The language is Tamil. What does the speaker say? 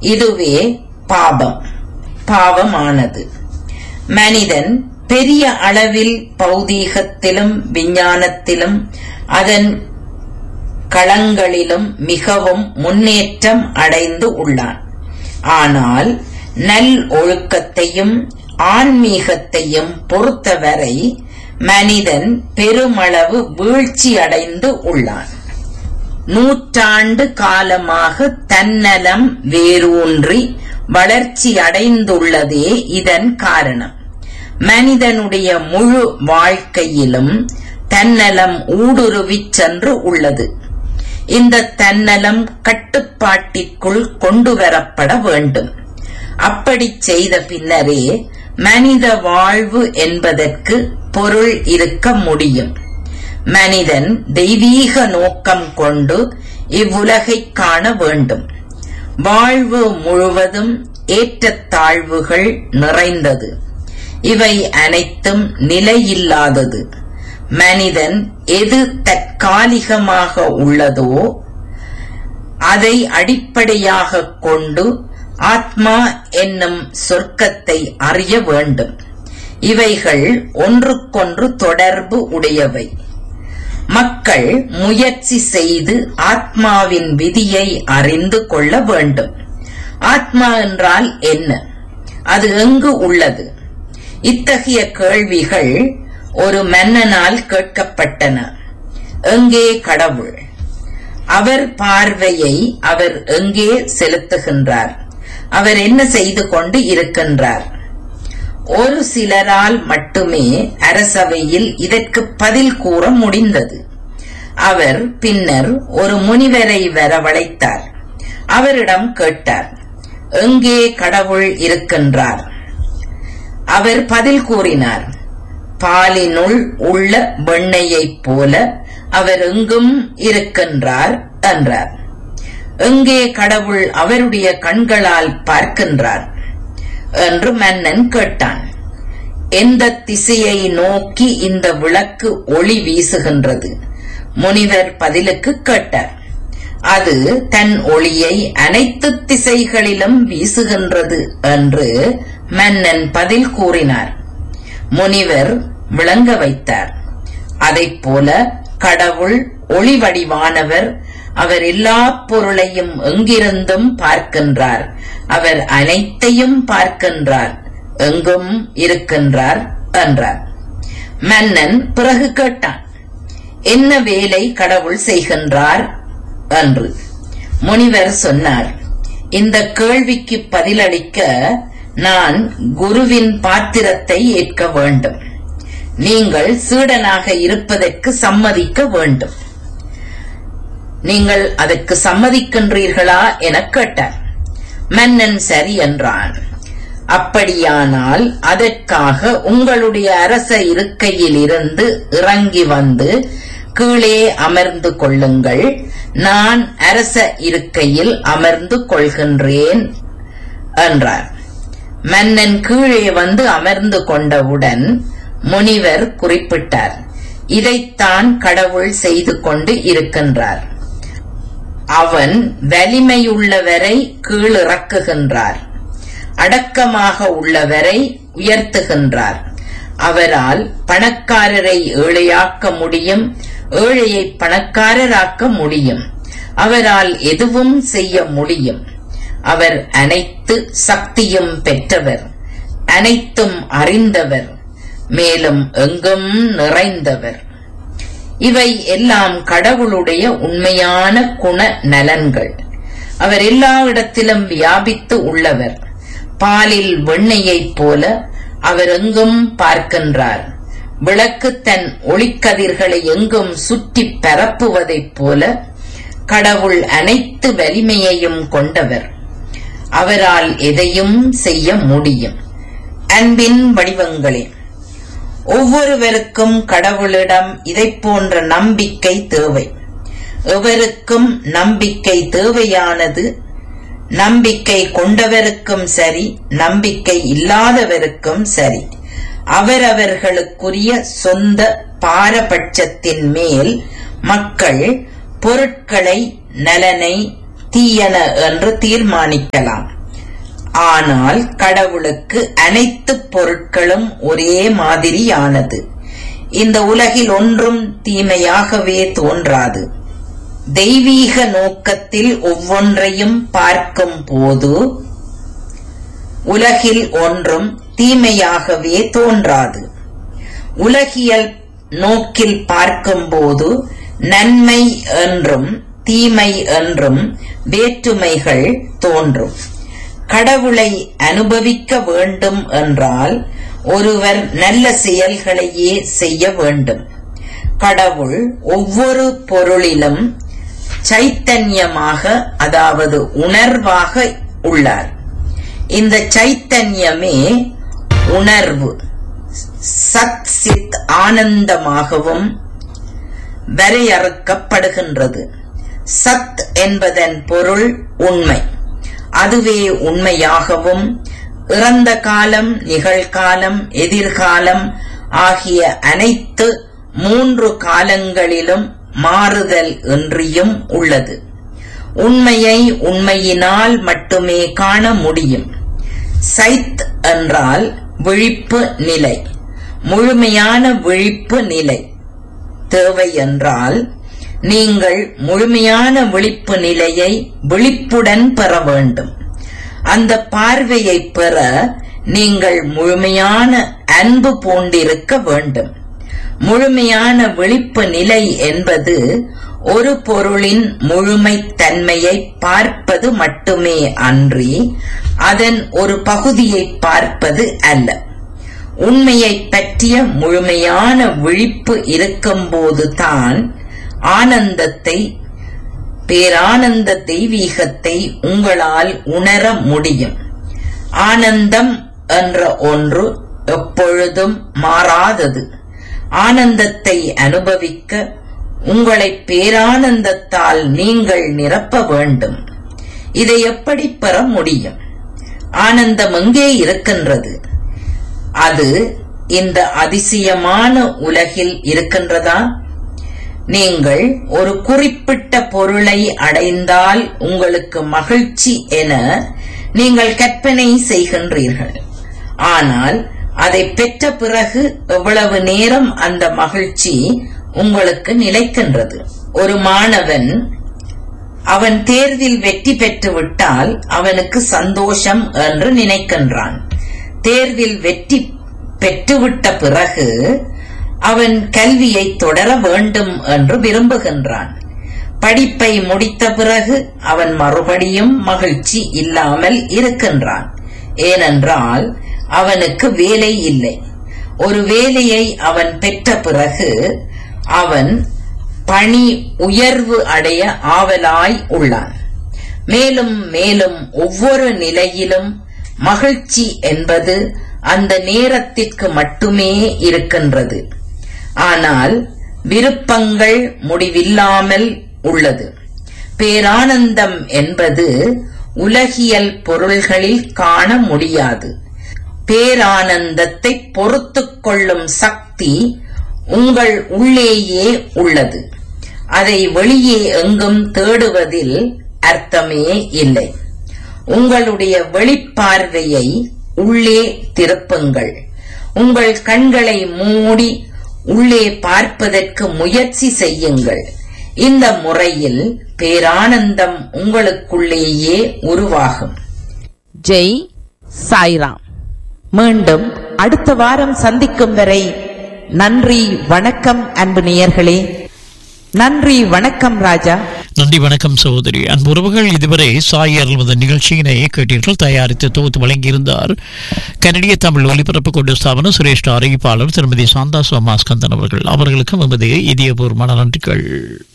இதுவே பாபம் பாவமானது மனிதன் பெரிய அளவில் பௌதீகத்திலும் விஞ்ஞானத்திலும் அதன் களங்களிலும் மிகவும் முன்னேற்றம் அடைந்து உள்ளான் ஆனால் நல் ஒழுக்கத்தையும் ஆன்மீகத்தையும் பொறுத்தவரை மனிதன் பெருமளவு வீழ்ச்சி அடைந்து உள்ளான் நூற்றாண்டு காலமாக தன்னலம் வேரூன்றி வளர்ச்சி அடைந்துள்ளதே இதன் காரணம் மனிதனுடைய முழு வாழ்க்கையிலும் தன்னலம் ஊடுருவிச் சென்று உள்ளது இந்த தன்னலம் கட்டுப்பாட்டிற்குள் கொண்டு வரப்பட வேண்டும் அப்படி செய்த பின்னரே மனித வாழ்வு என்பதற்கு பொருள் இருக்க முடியும் மனிதன் தெய்வீக நோக்கம் கொண்டு இவ்வுலகை காண வேண்டும் வாழ்வு முழுவதும் ஏற்றத்தாழ்வுகள் நிறைந்தது இவை அனைத்தும் நிலையில்லாதது மனிதன் எது தற்காலிகமாக உள்ளதோ அதை அடிப்படையாக கொண்டு ஆத்மா என்னும் சொர்க்கத்தை அறிய வேண்டும் இவைகள் ஒன்றுக்கொன்று தொடர்பு உடையவை மக்கள் முயற்சி செய்து ஆத்மாவின் விதியை அறிந்து கொள்ள வேண்டும் ஆத்மா என்றால் என்ன அது எங்கு உள்ளது இத்தகைய கேள்விகள் ஒரு மன்னனால் கேட்கப்பட்டன எங்கே கடவுள் அவர் பார்வையை அவர் எங்கே செலுத்துகின்றார் அவர் என்ன செய்து கொண்டு இருக்கின்றார் ஒரு சிலரால் மட்டுமே அரசவையில் இதற்கு பதில் கூற முடிந்தது அவர் பின்னர் ஒரு முனிவரை வரவழைத்தார் அவரிடம் கேட்டார் எங்கே கடவுள் இருக்கின்றார் அவர் பதில் கூறினார் பாலினுள் உள்ள வெண்ணையைப் போல அவர் எங்கும் இருக்கின்றார் என்றார் எங்கே கடவுள் அவருடைய கண்களால் பார்க்கின்றார் என்று மன்னன் கேட்டான் எந்த திசையை நோக்கி இந்த விளக்கு ஒளி வீசுகின்றது முனிவர் பதிலுக்கு கேட்டார் அது தன் ஒளியை அனைத்து திசைகளிலும் வீசுகின்றது என்று மன்னன் பதில் கூறினார் முனிவர் விளங்க வைத்தார் அதைப் போல கடவுள் ஒளி வடிவானவர் அவர் எல்லா பொருளையும் எங்கிருந்தும் பார்க்கின்றார் அவர் அனைத்தையும் பார்க்கின்றார் எங்கும் இருக்கின்றார் என்றார் மன்னன் பிறகு கேட்டான் என்ன வேலை கடவுள் செய்கின்றார் என்று முனிவர் சொன்னார் இந்த கேள்விக்கு பதிலளிக்க நான் குருவின் பாத்திரத்தை ஏற்க வேண்டும் நீங்கள் சீடனாக இருப்பதற்கு சம்மதிக்க வேண்டும் நீங்கள் அதற்கு சம்மதிக்கின்றீர்களா எனக் கேட்டார் மன்னன் சரி என்றான் அப்படியானால் அதற்காக உங்களுடைய அரச இருக்கையில் இருந்து இறங்கி வந்து கீழே அமர்ந்து கொள்ளுங்கள் நான் அரச இருக்கையில் அமர்ந்து கொள்கின்றேன் என்றார் மன்னன் கீழே வந்து அமர்ந்து கொண்டவுடன் முனிவர் குறிப்பிட்டார் இதைத்தான் கடவுள் செய்து கொண்டு இருக்கின்றார் அவன் வலிமையுள்ளவரை கீழிறக்குகின்றார் அடக்கமாக உள்ளவரை உயர்த்துகின்றார் அவரால் பணக்காரரை ஏழையாக்க முடியும் ஏழையை பணக்காரராக்க முடியும் அவரால் எதுவும் செய்ய முடியும் அவர் அனைத்து சக்தியும் பெற்றவர் அனைத்தும் அறிந்தவர் மேலும் எங்கும் நிறைந்தவர் இவை எல்லாம் கடவுளுடைய உண்மையான குண நலன்கள் அவர் எல்லா இடத்திலும் வியாபித்து உள்ளவர் பாலில் வெண்ணெயைப் போல அவர் எங்கும் பார்க்கின்றார் விளக்கு தன் ஒளிக்கதிர்களை எங்கும் சுற்றி பரப்புவதைப் போல கடவுள் அனைத்து வலிமையையும் கொண்டவர் அவரால் எதையும் செய்ய முடியும் அன்பின் வடிவங்களே ஒவ்வொருவருக்கும் கடவுளிடம் இதைப் போன்ற நம்பிக்கை தேவை எவருக்கும் நம்பிக்கை தேவையானது நம்பிக்கை கொண்டவருக்கும் சரி நம்பிக்கை இல்லாதவருக்கும் சரி அவரவர்களுக்குரிய சொந்த பாரபட்சத்தின் மேல் மக்கள் பொருட்களை நலனை தீயன என்று தீர்மானிக்கலாம் ஆனால் கடவுளுக்கு அனைத்து பொருட்களும் ஒரே மாதிரியானது இந்த உலகில் ஒன்றும் தீமையாகவே தோன்றாது தெய்வீக நோக்கத்தில் ஒவ்வொன்றையும் பார்க்கும் போது உலகில் ஒன்றும் தீமையாகவே தோன்றாது உலகியல் நோக்கில் பார்க்கும்போது நன்மை என்றும் தீமை என்றும் வேற்றுமைகள் தோன்றும் கடவுளை அனுபவிக்க வேண்டும் என்றால் ஒருவர் நல்ல செயல்களையே செய்ய வேண்டும் கடவுள் ஒவ்வொரு பொருளிலும் சைத்தன்யமாக அதாவது உணர்வாக உள்ளார் இந்த சைத்தன்யமே உணர்வு சத் சித் ஆனந்தமாகவும் வரையறுக்கப்படுகின்றது சத் என்பதன் பொருள் உண்மை அதுவே உண்மையாகவும் இறந்த காலம் நிகழ்காலம் எதிர்காலம் ஆகிய அனைத்து மூன்று காலங்களிலும் மாறுதல் இன்றியும் உள்ளது உண்மையை உண்மையினால் மட்டுமே காண முடியும் சைத் என்றால் விழிப்பு நிலை முழுமையான விழிப்பு நிலை தேவை என்றால் நீங்கள் முழுமையான விழிப்பு நிலையை விழிப்புடன் பெற வேண்டும் அந்த பார்வையை பெற நீங்கள் முழுமையான அன்பு பூண்டிருக்க வேண்டும் முழுமையான விழிப்பு நிலை என்பது ஒரு பொருளின் முழுமைத்தன்மையை பார்ப்பது மட்டுமே அன்றி அதன் ஒரு பகுதியை பார்ப்பது அல்ல உண்மையை பற்றிய முழுமையான விழிப்பு இருக்கும்போது தான் ஆனந்தத்தை பேரானந்த தெய்வீகத்தை உங்களால் உணர முடியும் ஆனந்தம் என்ற ஒன்று எப்பொழுதும் மாறாதது ஆனந்தத்தை அனுபவிக்க உங்களை பேரானந்தத்தால் நீங்கள் நிரப்ப வேண்டும் இதை எப்படி பெற முடியும் ஆனந்தம் எங்கே இருக்கின்றது அது இந்த அதிசயமான உலகில் இருக்கின்றதா நீங்கள் ஒரு குறிப்பிட்ட பொருளை அடைந்தால் உங்களுக்கு மகிழ்ச்சி என நீங்கள் கற்பனை செய்கின்றீர்கள் ஆனால் அதை பெற்ற பிறகு எவ்வளவு நேரம் அந்த மகிழ்ச்சி உங்களுக்கு நிலைக்கின்றது ஒரு மாணவன் அவன் தேர்வில் வெற்றி பெற்று விட்டால் அவனுக்கு சந்தோஷம் என்று நினைக்கின்றான் தேர்வில் வெற்றி பெற்றுவிட்ட பிறகு அவன் கல்வியை தொடர வேண்டும் என்று விரும்புகின்றான் படிப்பை முடித்த பிறகு அவன் மறுபடியும் மகிழ்ச்சி இல்லாமல் இருக்கின்றான் ஏனென்றால் அவனுக்கு வேலை இல்லை ஒரு வேலையை அவன் பெற்ற பிறகு அவன் பணி உயர்வு அடைய ஆவலாய் உள்ளான் மேலும் மேலும் ஒவ்வொரு நிலையிலும் மகிழ்ச்சி என்பது அந்த நேரத்திற்கு மட்டுமே இருக்கின்றது ஆனால் விருப்பங்கள் முடிவில்லாமல் உள்ளது பேரானந்தம் என்பது உலகியல் பொருள்களில் காண முடியாது பேரானந்தத்தை பொறுத்துக் கொள்ளும் சக்தி உங்கள் உள்ளேயே உள்ளது அதை வெளியே எங்கும் தேடுவதில் அர்த்தமே இல்லை உங்களுடைய வெளிப்பார்வையை உள்ளே திருப்புங்கள் உங்கள் கண்களை மூடி உள்ளே பார்ப்பதற்கு முயற்சி செய்யுங்கள் இந்த முறையில் பேரானந்தம் உங்களுக்குள்ளேயே உருவாகும் ஜெய் சாய்ராம் மீண்டும் அடுத்த வாரம் சந்திக்கும் வரை நன்றி வணக்கம் அன்பு நேயர்களே நன்றி வணக்கம் ராஜா நன்றி வணக்கம் சகோதரி அன்புறவுகள் இதுவரை சாய் அருள்வது நிகழ்ச்சியினை கேட்டீர்கள் தயாரித்து தொகுத்து வழங்கியிருந்தார் கனடிய தமிழ் ஒலிபரப்பு கொண்டு ஸ்தாபன சிரேஷ்ட அறிவிப்பாளர் திருமதி சாந்தா சோமாஸ்கந்தன் அவர்கள் அவர்களுக்கும் எமது இதயபூர்வமான நன்றிகள்